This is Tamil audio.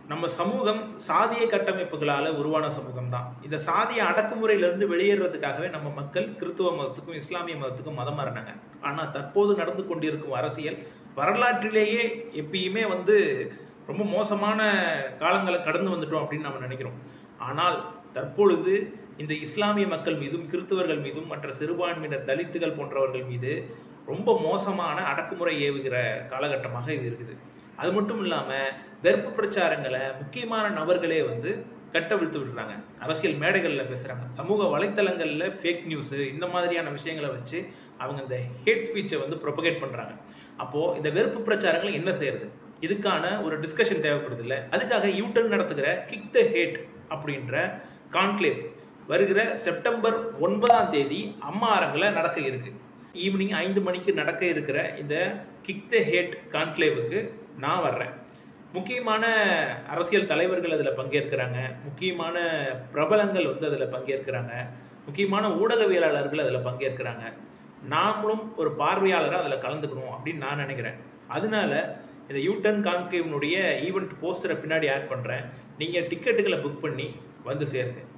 நம்ம சமூகம் சாதிய கட்டமைப்புகளால உருவான சமூகம் தான் இந்த சாதிய அடக்குமுறையிலிருந்து வெளியேறதுக்காகவே நம்ம மக்கள் கிறிஸ்துவ மதத்துக்கும் இஸ்லாமிய மதத்துக்கும் மதம் மாறினாங்க ஆனா தற்போது நடந்து கொண்டிருக்கும் அரசியல் வரலாற்றிலேயே எப்பயுமே வந்து ரொம்ப மோசமான காலங்களை கடந்து வந்துட்டோம் அப்படின்னு நம்ம நினைக்கிறோம் ஆனால் தற்பொழுது இந்த இஸ்லாமிய மக்கள் மீதும் கிறிஸ்தவர்கள் மீதும் மற்ற சிறுபான்மையினர் தலித்துகள் போன்றவர்கள் மீது ரொம்ப மோசமான அடக்குமுறை ஏவுகிற காலகட்டமாக இது இருக்குது அது மட்டும் இல்லாம வெறுப்பு பிரச்சாரங்களை முக்கியமான நபர்களே வந்து கட்டவிழ்த்து விடுறாங்க அரசியல் மேடைகள்ல பேசுறாங்க சமூக வலைத்தளங்கள்ல ஃபேக் நியூஸ் இந்த மாதிரியான விஷயங்களை வச்சு அவங்க இந்த ஹேட் ஸ்பீச்சை வந்து ப்ரொபகேட் பண்றாங்க அப்போ இந்த வெறுப்பு பிரச்சாரங்களை என்ன செய்யறது இதுக்கான ஒரு டிஸ்கஷன் தேவைப்படுது இல்ல அதுக்காக யூட்டன் நடத்துகிற கிக் த ஹேட் அப்படின்ற கான்க்ளேவ் வருகிற செப்டம்பர் ஒன்பதாம் தேதி அம்மா அரங்குல நடக்க இருக்கு ஈவினிங் ஐந்து மணிக்கு நடக்க இருக்கிற இந்த கிக் த ஹேட் கான்க்ளேவுக்கு நான் வர்றேன் முக்கியமான அரசியல் தலைவர்கள் அதுல பங்கேற்கிறாங்க முக்கியமான பிரபலங்கள் வந்து அதுல பங்கேற்கிறாங்க முக்கியமான ஊடகவியலாளர்கள் அதுல பங்கேற்கிறாங்க நாமளும் ஒரு பார்வையாளராக அதுல கலந்துக்கணும் அப்படின்னு நான் நினைக்கிறேன் அதனால இந்த யூட்டன் கான்கேவனுடைய ஈவெண்ட் போஸ்டரை பின்னாடி ஆட் பண்றேன் நீங்க டிக்கெட்டுகளை புக் பண்ணி வந்து சேருங்க